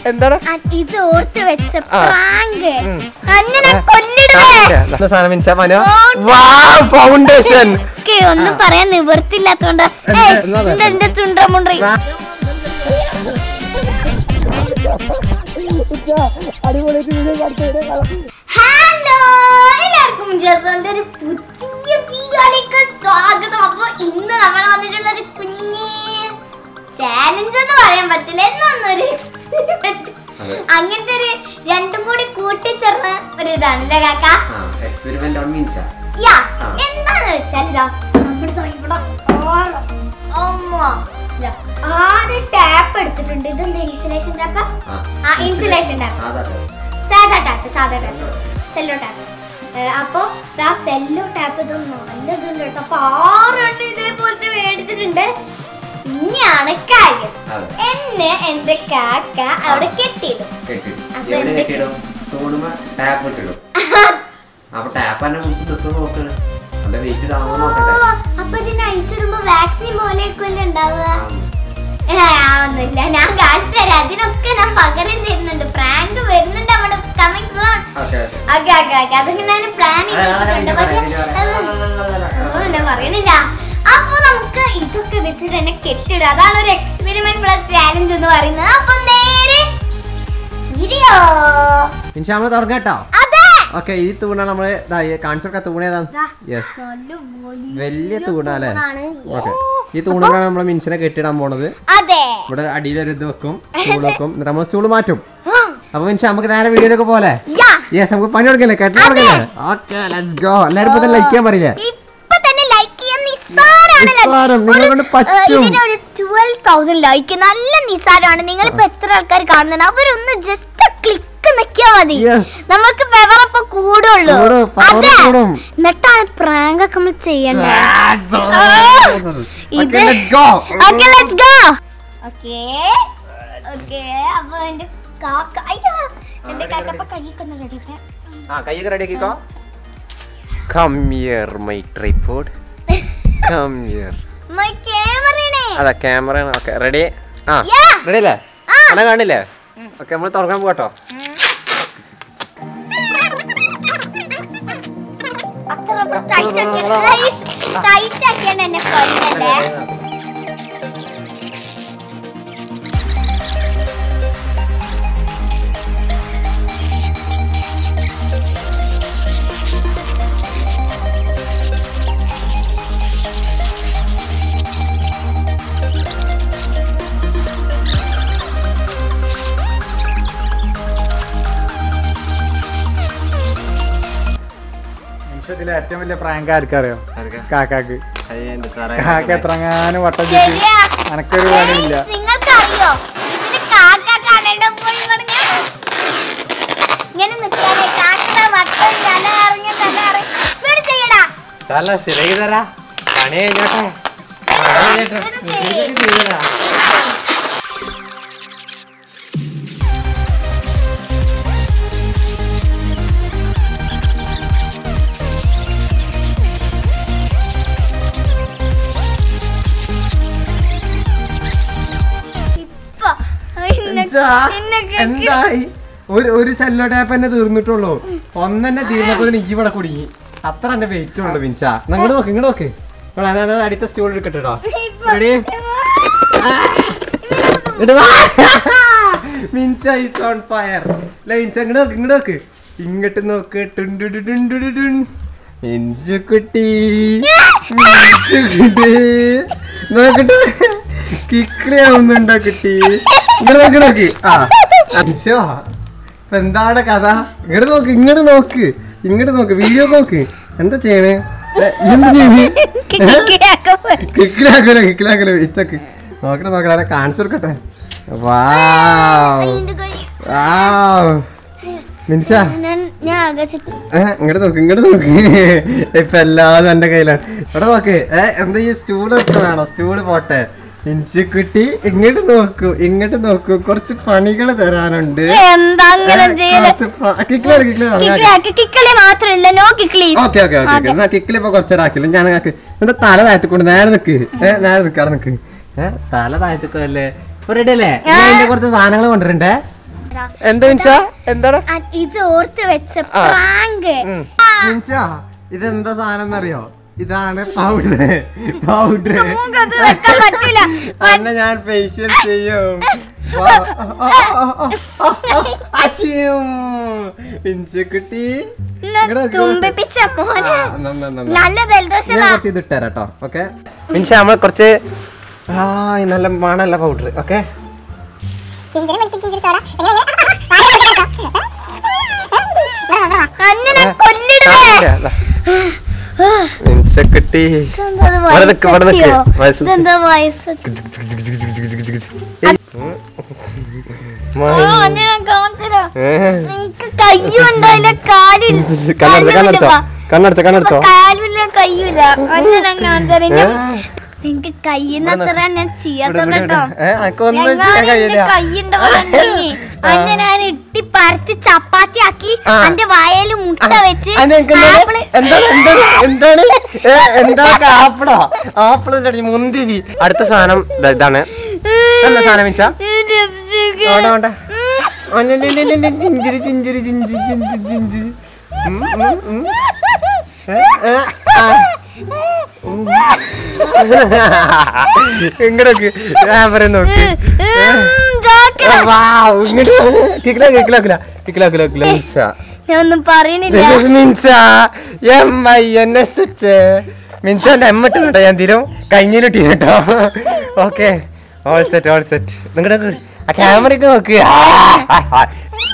എന്താണ് അ- ഇത് ഓർത്ത് വെച്ച ആ. പ്രാങ്ക് ഉം. അങ്ങനെ കൊല്ലിടുവേ എന്താ സാധനം മിനിച്ച മനോ Foundation. വാ ഫൗണ്ടേഷൻ എനിക്ക് ഒന്നും പറയാൻ നിവർത്തില്ലാത്തോണ്ട് എന്താ- ഏയ്, എന്താ എന്താ എന്റെ ചുണ്ടമുണ്ടി ഹലോ എല്ലാവർക്കും ജസോന്റെ ഒരു പുതിയ വീഡിയോയിലേക്ക് സ്വാഗതം അപ്പൊ ഇന്ന് നമ്മൾ വന്നിട്ടുള്ള ഒരു കുഞ്ഞ് ചാലഞ്ച് എന്ന് പറയാൻ പറ്റില്ല എന്നൊന്നൊരു എക്സ്പെരിമെന്റ് അങ്ങനത്തെ ഒരു രണ്ടും കൂടി കൂട്ടിച്ചേർന്ന ഒരു ഇതാണല്ലേ കാക്ക എക്സ്പെരിമെന്റ് ഓൺ മിനിച്ച യാ ആ. എന്താന്ന് വെച്ചാൽ ഇതാ നമ്മുടെ സോ ഇവിടെ ആള്. അമ്മ ഇതാ, ആറ് ടാപ്പ് എടുത്തിട്ടുണ്ട് ഇതെന്താ ഇൻസുലേഷൻ ടാപ്പ് ആ ഇൻസുലേഷൻ ടാപ്പ് സാധാ ടാപ്പ് സാധാ ടാപ്പ് സെല്ലോ ടാപ്പ് അപ്പൊ ആ സെല്ലോ ടാപ്പ് ഇത് നല്ലതുണ്ട് കേട്ടോ അപ്പൊ ആറെണ്ണം ഇതേപോലത്തെ മേടിച്ചിട്ടുണ്ട് ഇനിയാണ് കാര്യം എന്നെ എന്റെ കാക്ക അവിടെ കെട്ടിയിടും അപ്പൊ എവിടെ എന്ത്? കെട്ടിയിടും തൂണുമ്പോ ടാപ്പ് ഇട്ടിടും അപ്പൊ ടാപ്പ് തന്നെ മുടിച്ച് തൊട്ട് നോക്കണം അതിന്റെ വെയിറ്റ് താങ്ങോ നോക്കട്ടെ ഓ, അപ്പൊ ഇതിന് അഴിച്ചിടുമ്പോ വാക്സിൻ പോലെയൊക്കെ ഉണ്ടാവുക ഏ, ഒന്നുമില്ല ഞാൻ കാണിച്ചു തരാം അതിനൊക്കെ ഞാൻ പകരം തരുന്നുണ്ട് പ്രാങ്ക് വരുന്നുണ്ട് നമ്മുടെ coming zone okay okay okay okay അതൊക്കെ ഞാൻ പ്ലാൻ ചെയ്തിട്ടുണ്ട് പക്ഷെ അത് ഓ, ഞാൻ പറയണില്ല അപ്പൊ നമുക്ക് ഇതൊക്കെ വെച്ചിട്ട് തന്നെ കെട്ടിടുക അതാണ് ഒരു എക്സ്പെരിമെന്റ് പ്ലസ് ചാലഞ്ച് എന്ന് പറയുന്നത് അപ്പൊ നേരെ വീഡിയോ മിനിച്ച നമ്മള് തുടങ്ങട്ടോ അതെ ഓക്കെ ഈ തൂണാണ് നമ്മള് കാണിച്ചു കൊടുക്കാൻ തൂണ് ഏതാണ് ദാ. യെസ് നല്ല വലിയ തൂണാല്ലേ തൂണാണ്. ഓക്കെ ഈ തൂണിലാണ് നമ്മള് മിനിച്ചിനെ കെട്ടിടാൻ പോണത് അതെ ഇവിടെ അടിയിലൊരു ഇത് വെക്കും സ്റ്റൂൾ വെക്കും എന്നിട്ട് നമ്മൾ സ്റ്റൂൾ മാറ്റും ആ, അപ്പൊ മിനിച്ച നമുക്ക് നേരെ വീഡിയോയിലേക്ക് പോലെ യാ യെസ് നമുക്ക് പണി കൊടുക്കല്ലേ കെട്ടി കൊടുക്കല്ലേ ഓക്കെ ലെറ്റ്സ് ഗോ എല്ലാരും ഇപ്പൊ തന്നെ ലൈക്ക് ചെയ്യാൻ പറയില്ലേ ഇപ്പൊ തന്നെ ലൈക്ക് ചെയ്യാൻ നിസ്സാരാണ് നിസ്സാരം, നിങ്ങളെ കൊണ്ട് പറ്റും. ഇതിനൊരു ട്വൽവ് തൗസൻഡ് ലൈക്ക് നല്ല നിസ്സാരമാണ് നിങ്ങൾ ഇപ്പൊ എത്ര ആൾക്കാർ കാണുന്നുണ്ട് അവരൊന്ന് ജസ്റ്റ് ക്ലിക്ക് നിക്കിയാ മതി Yes. നമ്മൾക്ക് പെവറപ്പൊ കൂടുള്ളൂ കൂടും, power അതെ. കൂടും. എന്നിട്ടാണ് പ്രാങ്ക് ഒക്കെ നമ്മൾ ചെയ്യണ്ടേ okay let's go okay let's go okay okay അപ്പൊ എന്റെ കാക്ക അയ്യോ എന്റെ കാക്ക ഇപ്പൊ കൈയൊക്കെ ഒന്ന് റെഡി ആ കൈയൊക്കെ റെഡി ആക്കിക്കോ come here my tripod come here my ക്യാമറയാണ് അതാ ക്യാമറ ഓക്കെ റെഡി ആ Yeah. റെഡി അല്ലേ ആ. എന്നെ കാണില്ലേ ഓക്കെ നമ്മൾ തുറക്കാൻ പോകട്ടോ അത്ര ടൈറ്റ് ടൈറ്റ് ആക്കിയാണ് എന്നെ കൊല്ലല്ലേ ഇതിലെ ഏറ്റവും വലിയ പ്രാങ്ക് ആർക്കറിയോ കാക്കാക്ക് കാക്ക കാക്ക എത്രങ്ങാനും വട്ടം ചുറ്റി ശരിയാ. അനക്കൊരു പണിയില്ല നിങ്ങൾക്കറിയോ ഇതില് കാക്ക കാണേണ്ട പോയി പറഞ്ഞ ഇങ്ങനെ നിൽക്കാതെ കാക്കയുടെ വട്ടം തല ഇറങ്ങി തല ഇറങ്ങി സ്പീഡ് ചെയ്യടാ തല ശരിയാക്കി തരാ പണി കഴിഞ്ഞോട്ടെ പണി കഴിഞ്ഞോട്ടെ. ഇതൊക്കെ ചെയ്തുതരാ. ഇപ്പൊ ഇന്നെ- ഇജ്ജാ, ഇന്നൊക്കെ എന്തായി ഒരു ഒരു സെല്ലോ ടാപ്പ് തന്നെ തീർന്നിട്ടുള്ളൂ ഒന്നെന്നെ തീർന്നപ്പോ നീ ഇവിടെ കുടുങ്ങി അത്ര എന്റെ വെയിറ്റ് ഉള്ളു മിൻച ഇങ്ങോട്ട് നോക്ക് ഇങ്ങോട്ട് നോക്ക് ഇവിടെ ഞാൻ- ഞാൻ അടുത്ത സ്റ്റൂൾ എടുക്കട്ടെ ഇപ്പൊ- ready Minsha is on fire അല്ല മിൻച ഇങ്ങോട്ട് നോക്ക് ഇങ്ങോട്ട് നോക്ക് ഇങ്ങോട്ട് നോക്ക് ടുണ്ടു ടുണ്ടു ടുൻ മിൻചു കുട്ടി മിൻചു കുട്ടി നോക്കട്ടെ കിക്കിളി ആവുന്നുണ്ടോ കുട്ടി ഇങ്ങോട്ട് നോക്ക് നോക്ക് ആ മിൻചോ ഇപ്പൊ എന്താണ് കഥ ഇങ്ങോട്ട് നോക്ക് ഇങ്ങോട്ട് നോക്ക് ഇങ്ങോട്ട് നോക്ക് വീഡിയോ നോക്ക് എന്താ ചെയ്യണേ ഏ, എന്ത് ചെയ്യണേ കിക്കിയാക്കാൻ പോയി. കിക്കിലാക്കല കിക്കിലാക്കല വെച്ചക്ക് നോക്കട്ടെ നോക്കട്ടെ ആരെ കാണിച്ചു കൊടുക്കട്ടെ വാവ് അതിന്റെ കൈ. വാവ് മിനിഷ ഞാൻ- ഞാൻ ആകാശത്ത് ഇങ്ങോട്ട് നോക്ക് ഇങ്ങോട്ട് നോക്ക് ഇപ്പൊ എല്ലാതും എന്റെ കയ്യിലാണ് ഇവിടെ നോക്ക് ഏ എന്താ ഈ സ്റ്റൂള് ഒക്കെ വേണോ സ്റ്റൂള് പോട്ടെ ഇഞ്ചിക്കുട്ടി ഇങ്ങോട്ട് നോക്കൂ ഇങ്ങോട്ട് നോക്കൂ കുറച്ച് പണികൾ തരാനുണ്ട് എന്താ അങ്ങനെ ചെയ്യല്? കിക്കിളി കിക്കിളി കിക്കിളിയാക്കി. കിക്കിളി മാത്രല്ല നോ കിക്കിളി ഓക്കെ ഓക്കെ ഓക്കെ എന്നാ കിക്കിളി ഇപ്പൊ കുറച്ചേരം ആക്കില്ല ഞാൻ നിനക്ക് എന്റെ തല താഴ്ത്തിക്കൊണ്ട് നേരെ നിക്ക് ഏ നേരെ നിക്ക് അവിടെ നിക്ക് ഏ തല താഴ്ത്തിക്കല്ലേ റെഡി അല്ലേ ഞാൻ ഇതിന്റെ കുറച്ച് സാധനങ്ങൾ കൊണ്ടുവരണ്ടേ കേട്ടോ എന്താ മിൻസ എന്താണ് അ- ഇത് ഓർത്ത് വെച്ച ആ. പ്രാങ്ക് ഉം. മിൻസ ഇതെന്താ സാധനം എന്നറിയോ ഇതാണ് പൗഡർ പൗഡർ നമുക്കത് വെക്കാൻ പറ്റൂല അന്നെ ഞാൻ ഫേഷ്യൽ ചെയ്യും വാ. ആ, ആ, ആ, ആ, ആ, ആ, അച്ചിയും. മിൻസുക്കുട്ടി ഇങ്ങട് നോക്ക്. തുമ്പിപ്പിച്ച മോനെ ആ, നന്ന, നന്ന. നല്ല ജലദോഷം ഞാൻ കുറച്ച് ഇത് ഇട്ടുതരാം കേട്ടോ ഓക്കെ മിൻസ നമ്മൾ കുറച്ച് ആ ഈ നല്ല മണല്ല പൗഡർ ഓക്കെ അങ്ങനെ കൊല്ലിടുവേ മിൻസക്കുട്ടി ഇതെന്താ ഇത് ഇവിടെ നിക്ക്, ഇവിടെ നിക്ക്. വയസ്സെത്തിയോ? വയസ്സെത്തി. ഇതെന്താ വയസ്സ് ആ, അങ്ങനെ കാണിച്ചുതരാ. എനിക്ക് കയ്യുണ്ടായില്ല കാലിൽ കണ്ണടച്ച കണ്ണടച്ച കണ്ണടച്ച കണ്ണടച്ചോ കാലില്ല കയ്യൂല അങ്ങനെ കാണിച്ചാൽ എനിക്ക് കയ്യിന്നത്ര ഞാൻ ചെയ്യാത്തോണ്ട് കേട്ടോ ഒന്നും ചെയ്യാൻ കഴിയില്ല കയ്യുണ്ടോ അന്ന് ഞാൻ ഇട്ടി പരത്തി ചപ്പാത്തി ആക്കി ആ. എന്റെ വായല് മുട്ട വെച്ച് അതിന് എനിക്ക് എന്താണ്? ആപ്പിള് എന്താണ് എന്താണ് എന്താണ് ഏ, എന്താണ് ആപ്പിളോ ആപ്പിൾ മുന്തിരി അടുത്ത സാധനം ദാ ഇതാണ് എന്താ സാധനം വെച്ചാ ലിപ്സ്റ്റിക്. വേണ്ട വേണ്ട ചിഞ്ചിരി ചിഞ്ചിരി ചിഞ്ചി ചിഞ്ചി ചിഞ്ചി ഉം, ഉം, ഉം. ഏ, ഏ, ആ. ഉം. ഇങ്ങടൊക്കെ ഞാൻ പറയുന്ന നോക്ക് ഉം, ജോക്കർ. ഇങ്ങോട്ട് കിക്കില കിക്കില കിക്കില കിക്കില കിക്കില കിക്കില മിൻസ ഞാൻ ഒന്നും പറയണില്ല This is Minsha M I N S H മിൻസന്റെ എമ്മട്ട് കേട്ടോ ഞാൻ തീരും കഴിഞ്ഞിട്ട് കേട്ടോ okay all set all set നിങ്ങളുടെ ആ ക്യാമറയ്ക്ക് നോക്ക് ആ, ആ, ആ.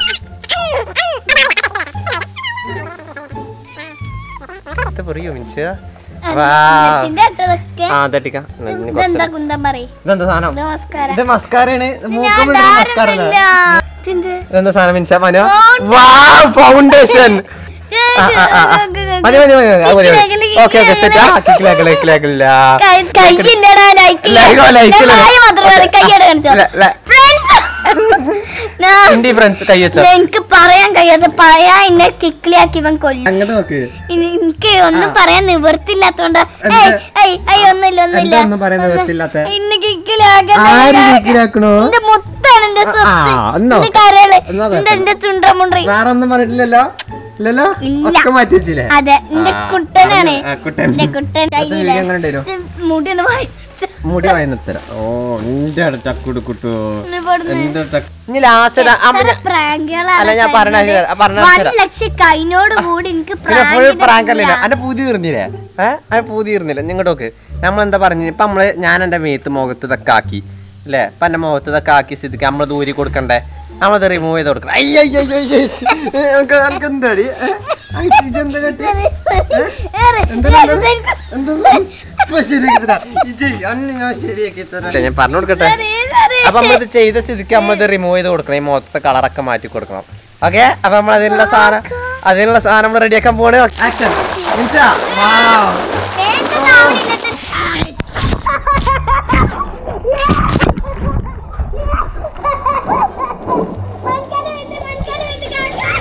ഇത് പറയൂ മിൻസ വാ. അച്ഛന്റെ അട്ടതൊക്കെ ആ തട്ടിക്കാം ഇനി ഇതെന്താ കുറച്ച് കുന്തം പറയും ഇതെന്താ സാധനം ഇത് നമസ്കാരം ഇത് മസ്കാരാണ് ഞാൻ മൂക്കുമ്പോൾ മസ്കാര ധാരണയില്ല. ഇതെന്ത്? ഇതെന്താ സാധനം മിൻസ മനോ Foundation. വാ ഫൗണ്ടേഷൻ ആ, ആ, ആ, ആ. മതി മതി മതി മതി. അത് മതി മതി ഓക്കെ ഓക്കെ സെറ്റ് ആ കിക്കില കിക്കില കിക്കില കിക്കില കൈ- കൈയില്ലടാ ലൈക്ക് ലൈക്കോ, ലൈക്ക് ഇല്ല. മാത്രം മതി, കൈയ്യടെ കാണിച്ചോ ല- ല- Friends. ഞാൻ- ഹിന്ദി ഫ്രണ്ട്സ് കൈ വെച്ചോ എനിക്ക് പറയാൻ കഴിയാത്ത പറയാ എന്നെ കിക്കിളിയാക്കി ഇവൻ കൊല്ലും അങ്ങോട്ട് നോക്ക് ഇനി എനിക്ക് ഒന്നും ആ. പറയാൻ നിവർത്തില്ലാത്തോണ്ട് എന്ത്? ഏയ്, ഏയ്, ഏയ്, ഒന്നുമില്ല ഒന്നുമില്ല എന്താ ഒന്നും പറയാൻ നിവർത്തില്ലാത്തെ? ഇന്നെ കിക്കിളിയാക്കാൻ ആര് കിക്കിലാക്കണോ എന്റെ മുത്താണ് എന്റെ സ്വത്ത് ആ, എന്നാ എന്റെ കരള് എന്നാ എന്റെ കുഴപ്പമില്ല. എന്റെ ചുണ്ടമുണ്ടി വേറെ ഒന്നും പറഞ്ഞിട്ടില്ലല്ലോ ഇല്ലല്ലോ ഇല്ല. ഒക്കെ മാറ്റി വെച്ചില്ലേ അതെ എന്റെ ആ, കുട്ടനാണ് ആ, കുട്ടൻ. എന്റെ കുട്ടൻ അത് കയ്യിലെ വീഡിയോ എങ്ങനെ ഉണ്ടായിരുന്നു? ഇത് മുടി ഒന്ന് വായി മുടി വായനത്തരാം ഓ എന്റെ ചക്കുടു കുട്ടു ഇവിടുന്ന് എന്റെ ചക്ക ഇനി ലാസ്റ്റ് എത്ര prank-കളാണ് അല്ല, ഞാൻ പറഞ്ഞ കഴിഞ്ഞത്. തരാം, പറഞ്ഞ One തരാം. ലക്ഷം കൈനോട് കൂടി എനിക്ക് പിന്നെ ഫുൾ പ്രാങ്കിന്റെ പ്രാങ്കല്ലേ കൂടാ. അന്റെ പൂതി തീർന്നില്ലേ ഏഹ് അത് പൂതി തീർന്നില്ല നിങ്ങടോക്ക് നമ്മൾ എന്താ പറഞ്ഞു ഇപ്പൊ നമ്മള് ഞാൻ എന്റെ മേത്ത് മുഖത്ത് ഇതൊക്കെ ആക്കി അല്ലേ ഇപ്പൊ എന്റെ മുഖത്ത് ഇതൊക്കെ ആക്കി സ്ഥിതിക്ക് നമ്മൾ ദൂരി കൊടുക്കണ്ടേ നമ്മളത് റിമൂവ് ചെയ്ത് കൊടുക്കണം അയ്യോ അയ്യോ അയ്യോ അയ്യോ എനിക്ക് എന്താടി ഏ? അനക്ക് ഇജ്ജെന്താ കാട്ടി? ഏറെ, എന്താ ഏറെ, എന്താ? ഏറെ, എന്താ? ഇപ്പൊ ശരിയാക്കി തരാം. ഇജ്ജ് അന്ന് ഞാൻ ശരിയാക്കി തരാം ഞാൻ പറഞ്ഞു കൊടുക്കട്ടെ ഏറെ, ഏറെ. അപ്പൊ നമ്മളിത് ചെയ്ത സ്ഥിതിക്ക് നമ്മളിത് റിമൂവ് ചെയ്ത് കൊടുക്കണം ഈ മുഖത്തെ കളറൊക്കെ മാറ്റി കൊടുക്കണം ഓക്കെ അപ്പൊ നമ്മൾ അതിനുള്ള സാധനം അതിനുള്ള സാധനം നമ്മൾ റെഡിയാക്കാൻ പോണ് ആക്ഷൻ മിൻസാ വാവ് വേണ്ട നാവിലില്ലത്തെ- മൺകല വെച്ച്, മൺകല വെച്ച്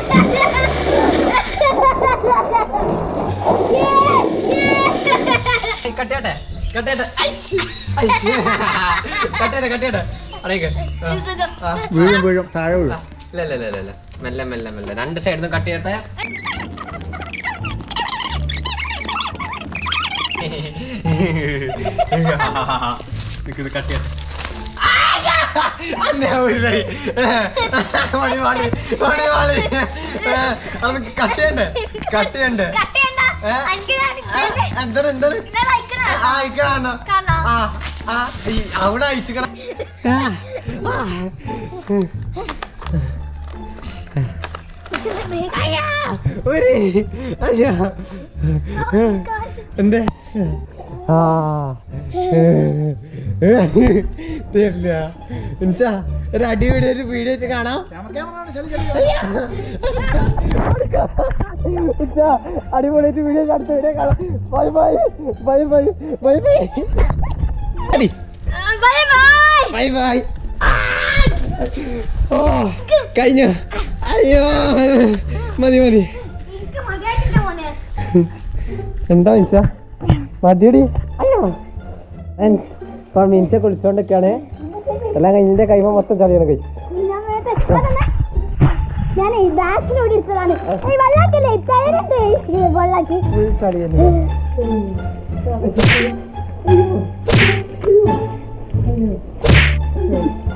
കാണിക്കാം. കട്ടേട്ടെ കട്ടേട്ടെ ഐശ്, ഐശ്. കട്ടേട്ടെ കട്ടേട്ടെ അടേക്ക് ആ. സുഖം. ആ, വീഴും വീഴും താഴെ വീഴും ഇല്ല ഇല്ല ഇല്ല ഇല്ല മെല്ലെ മെല്ലെ മെല്ലെ രണ്ട് സൈഡിൽ നിന്നും കട്ട് ചെയ്യട്ടെ ഇത് കട്ടേട്ടെ അന്നെ ഒരു മണി മണി മണി മണി അത് കട്ട് ചെയ്യണ്ടേ കട്ട് ചെയ്യണ്ടേ കട്ട് ചെയ്യണ്ട. ഏ? എനിക്ക് ആ, കാണിക്കല്ലേ? എന്താണ് എന്താണ് ഇതാ ലൈക്കണ. ആ അയക്കണോ കാണാം. ആ ആ ഈ അവിടെ അയച്ചിക്കണം അയ്യാ. ഒരു അയ്യോ എന്തേ ആ തരില്ല എന്നുവെച്ചാ ഒരു അടിപൊളി ഒരു വീഡിയോ വെച്ച് കാണാം ഉച്ചാ, അടിപൊളിയായിട്ട് വീഡിയോ അടുത്ത വീഡിയോ കാണാം bye bye bye bye bye bye അടി ആ, bye bye. ബൈ ബൈ ഓ കഴിഞ്ഞു അയ്യോ മതി മതി എനിക്ക് മതിയായിട്ടില്ല മോനെ. എന്താ മിൻസ മതിയടി അയ്യോ ഇപ്പോൾ മിൻസ കുളിച്ചോണ്ടൊക്കെയാണ് എല്ലാം കഴിഞ്ഞിന്റെ കൈമ മൊത്തം ചളിയാണ് കഴിച്ചു ഞാൻ വേഗം ഞാൻ ബാക്കിലോട് എടുത്തതാണ് ഏയ് വെള്ളാക്കല്ലേ ടയറുണ്ട് വെള്ളാക്കി ഫുൾ കളി തന്നെ ഉം.